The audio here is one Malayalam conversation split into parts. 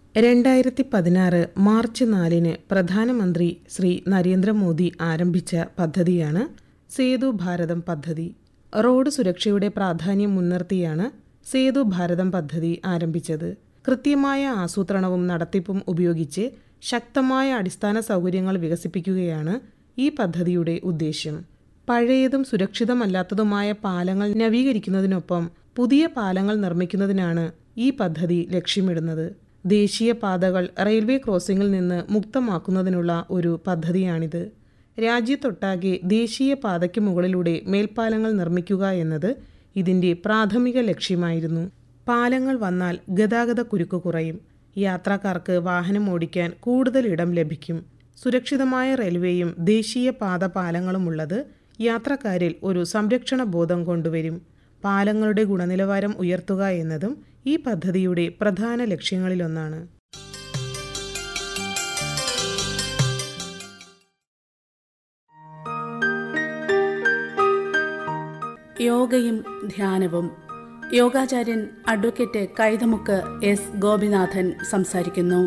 രണ്ടായിരത്തി പതിനാറ് മാർച്ച് നാലിന് പ്രധാനമന്ത്രി ശ്രീ നരേന്ദ്രമോദി ആരംഭിച്ച പദ്ധതിയാണ് സേതു ഭാരതം പദ്ധതി റോഡ് സുരക്ഷയുടെ പ്രാധാന്യം മുൻനിർത്തിയാണ് സേതു ഭാരതം പദ്ധതി ആരംഭിച്ചത് കൃത്യമായ ആസൂത്രണവും നടത്തിപ്പും ഉപയോഗിച്ച് ശക്തമായ അടിസ്ഥാന സൗകര്യങ്ങൾ വികസിപ്പിക്കുകയാണ് ഈ പദ്ധതിയുടെ ഉദ്ദേശ്യം പഴയതും സുരക്ഷിതമല്ലാത്തതുമായ പാലങ്ങൾ നവീകരിക്കുന്നതിനൊപ്പം പുതിയ പാലങ്ങൾ നിർമ്മിക്കുന്നതിനാണ് ഈ പദ്ധതി ലക്ഷ്യമിടുന്നത് ദേശീയ പാതകൾ റെയിൽവേ ക്രോസിംഗിൽ നിന്ന് മുക്തമാക്കുന്നതിനുള്ള ഒരു പദ്ധതിയാണിത് രാജ്യത്തൊട്ടാകെ ദേശീയ പാതയ്ക്ക് മുകളിലൂടെ മേൽപ്പാലങ്ങൾ നിർമ്മിക്കുക എന്നത് ഇതിന്റെ പ്രാഥമിക ലക്ഷ്യമായിരുന്നു പാലങ്ങൾ വന്നാൽ ഗതാഗത കുരുക്ക് കുറയും യാത്രക്കാർക്ക് വാഹനം ഓടിക്കാൻ കൂടുതൽ ഇടം ലഭിക്കും സുരക്ഷിതമായ റെയിൽവേയും ദേശീയ പാത പാലങ്ങളുമുള്ളത് യാത്രക്കാരിൽ ഒരു സംരക്ഷണ ബോധം കൊണ്ടുവരും പാലങ്ങളുടെ ഗുണനിലവാരം ഉയർത്തുക എന്നതും ഈ പദ്ധതിയുടെ പ്രധാന ലക്ഷ്യങ്ങളിലൊന്നാണ് യോഗയും ധ്യാനവും യോഗാചാര്യൻ അഡ്വക്കേറ്റ് കൈതമുക്ക് എസ് ഗോപിനാഥൻ സംസാരിക്കുന്നു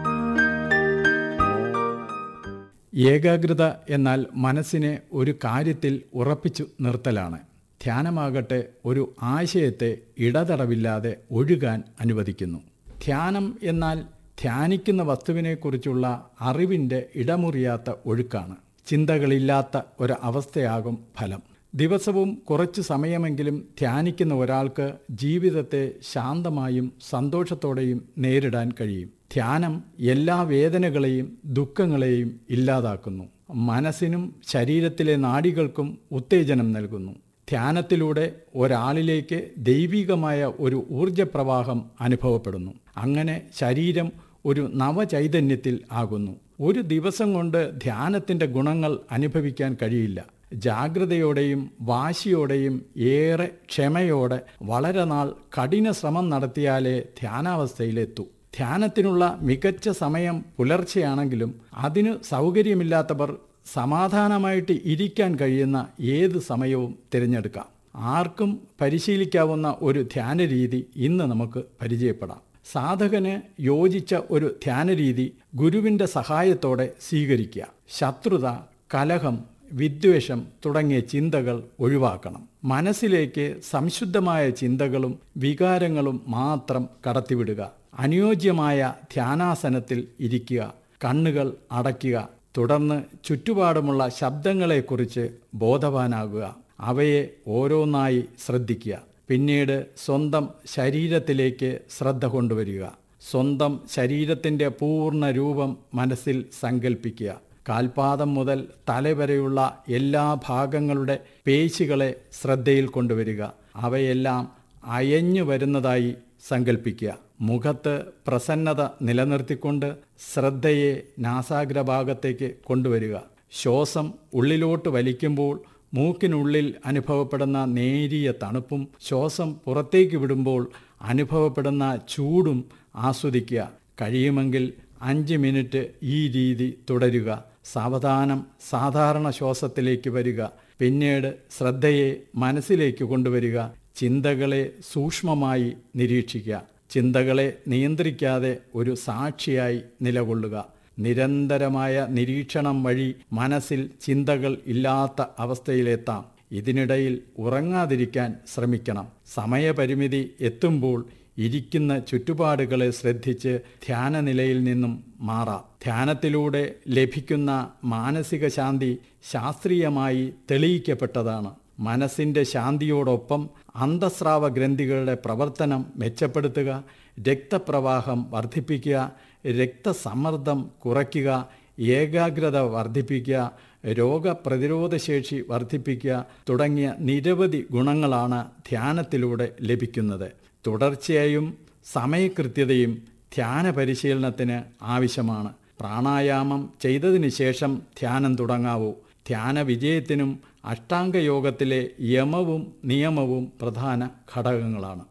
ഏകാഗ്രത എന്നാൽ മനസ്സിനെ ഒരു കാര്യത്തിൽ ഉറപ്പിച്ചു നിർത്തലാണ് ധ്യാനമാകട്ടെ ഒരു ആശയത്തെ ഇടതടവില്ലാതെ ഒഴുകാൻ അനുവദിക്കുന്നു ധ്യാനം എന്നാൽ ധ്യാനിക്കുന്ന വസ്തുവിനെക്കുറിച്ചുള്ള അറിവിൻ്റെ ഇടമുറിയാത്ത ഒഴുക്കാണ് ചിന്തകളില്ലാത്ത ഒരു അവസ്ഥയാകും ഫലം ദിവസവും കുറച്ചു സമയമെങ്കിലും ധ്യാനിക്കുന്ന ഒരാൾക്ക് ജീവിതത്തെ ശാന്തമായും സന്തോഷത്തോടെയും നേരിടാൻ കഴിയും ധ്യാനം എല്ലാ വേദനകളെയും ദുഃഖങ്ങളെയും ഇല്ലാതാക്കുന്നു മനസ്സിനും ശരീരത്തിലെ നാഡികൾക്കും ഉത്തേജനം നൽകുന്നു ധ്യാനത്തിലൂടെ ഒരാളിലേക്ക് ദൈവികമായ ഒരു ഊർജപ്രവാഹം അനുഭവപ്പെടുന്നു അങ്ങനെ ശരീരം ഒരു നവചൈതന്യത്തിൽ ആകുന്നു ഒരു ദിവസം കൊണ്ട് ധ്യാനത്തിൻ്റെ ഗുണങ്ങൾ അനുഭവിക്കാൻ കഴിയില്ല ജാഗ്രതയോടെയും വാശിയോടെയും ഏറെ ക്ഷമയോടെ വളരെ നാൾ കഠിന ശ്രമം നടത്തിയാലേ ധ്യാനാവസ്ഥയിലെത്തൂ ധ്യാനത്തിനുള്ള മികച്ച സമയം പുലർച്ചെയാണെങ്കിലും അതിനു സൗകര്യമില്ലാത്തവർ സമാധാനമായിട്ട് ഇരിക്കാൻ കഴിയുന്ന ഏത് സമയവും തിരഞ്ഞെടുക്കാം ആർക്കും പരിശീലിക്കാവുന്ന ഒരു ധ്യാന രീതി ഇന്ന് നമുക്ക് പരിചയപ്പെടാം സാധകന് യോജിച്ച ഒരു ധ്യാനരീതി ഗുരുവിൻ്റെ സഹായത്തോടെ സ്വീകരിക്കുക ശത്രുത കലഹം വിദ്വേഷം തുടങ്ങിയ ചിന്തകൾ ഒഴിവാക്കണം മനസ്സിലേക്ക് സംശുദ്ധമായ ചിന്തകളും വികാരങ്ങളും മാത്രം കടത്തിവിടുക അനുയോജ്യമായ ധ്യാനാസനത്തിൽ ഇരിക്കുക കണ്ണുകൾ അടയ്ക്കുക തുടർന്ന് ചുറ്റുപാടുമുള്ള ശബ്ദങ്ങളെക്കുറിച്ച് ബോധവാനാകുക അവയെ ഓരോന്നായി ശ്രദ്ധിക്കുക പിന്നീട് സ്വന്തം ശരീരത്തിലേക്ക് ശ്രദ്ധ കൊണ്ടുവരിക സ്വന്തം ശരീരത്തിൻ്റെ പൂർണ്ണ രൂപം മനസ്സിൽ സങ്കല്പിക്കുക കാൽപാദം മുതൽ തലവരെയുള്ള എല്ലാ ഭാഗങ്ങളുടെ പേശികളെ ശ്രദ്ധയിൽ കൊണ്ടുവരിക അവയെല്ലാം അയഞ്ഞു വരുന്നതായി സങ്കല്പിക്കുക മുഖത്ത് പ്രസന്നത നിലനിർത്തിക്കൊണ്ട് ശ്രദ്ധയെ നാസാഗ്രഭാഗത്തേക്ക് കൊണ്ടുവരിക ശ്വാസം ഉള്ളിലോട്ട് വലിക്കുമ്പോൾ മൂക്കിനുള്ളിൽ അനുഭവപ്പെടുന്ന നേരിയ തണുപ്പും ശ്വാസം പുറത്തേക്ക് വിടുമ്പോൾ അനുഭവപ്പെടുന്ന ചൂടും ആസ്വദിക്കുക കഴിയുമെങ്കിൽ അഞ്ച് മിനിറ്റ് ഈ രീതി തുടരുക സാവധാനം സാധാരണ ശ്വാസത്തിലേക്ക് വരിക പിന്നീട് ശ്രദ്ധയെ മനസ്സിലേക്ക് കൊണ്ടുവരിക ചിന്തകളെ സൂക്ഷ്മമായി നിരീക്ഷിക്കുക ചിന്തകളെ നിയന്ത്രിക്കാതെ ഒരു സാക്ഷിയായി നിലകൊള്ളുക നിരന്തരമായ നിരീക്ഷണം വഴി മനസ്സിൽ ചിന്തകൾ ഇല്ലാത്ത അവസ്ഥയിലെത്താം ഇതിനിടയിൽ ഉറങ്ങാതിരിക്കാൻ ശ്രമിക്കണം സമയപരിമിതി എത്തുമ്പോൾ ഇരിക്കുന്ന ചുറ്റുപാടുകളെ ശ്രദ്ധിച്ച് ധ്യാനനിലയിൽ നിന്നും മാറാം ധ്യാനത്തിലൂടെ ലഭിക്കുന്ന മാനസിക ശാന്തി ശാസ്ത്രീയമായി തെളിയിക്കപ്പെട്ടതാണ് മനസ്സിൻ്റെ ശാന്തിയോടൊപ്പം അന്തസ്രാവ ഗ്രന്ഥികളുടെ പ്രവർത്തനം മെച്ചപ്പെടുത്തുക രക്തപ്രവാഹം വർദ്ധിപ്പിക്കുക രക്തസമ്മർദ്ദം കുറയ്ക്കുക ഏകാഗ്രത വർദ്ധിപ്പിക്കുക രോഗപ്രതിരോധശേഷി വർദ്ധിപ്പിക്കുക തുടങ്ങിയ നിരവധി ഗുണങ്ങളാണ് ധ്യാനത്തിലൂടെ ലഭിക്കുന്നത് തുടർച്ചയായും സമയകൃത്യതയും ധ്യാന പരിശീലനത്തിന് ആവശ്യമാണ് പ്രാണായാമം ചെയ്തതിന് ശേഷം ധ്യാനം തുടങ്ങാവൂ ധ്യാന വിജയത്തിനും അഷ്ടാംഗയോഗത്തിലെ യമവും നിയമവും പ്രധാന ഘടകങ്ങളാണ്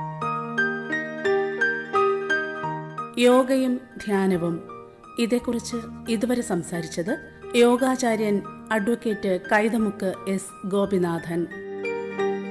യോഗയും ധ്യാനവും ഇതേക്കുറിച്ച് ഇതുവരെ സംസാരിച്ചത് യോഗാചാര്യൻ അഡ്വക്കേറ്റ് കൈതമുക്ക് എസ് ഗോപിനാഥൻ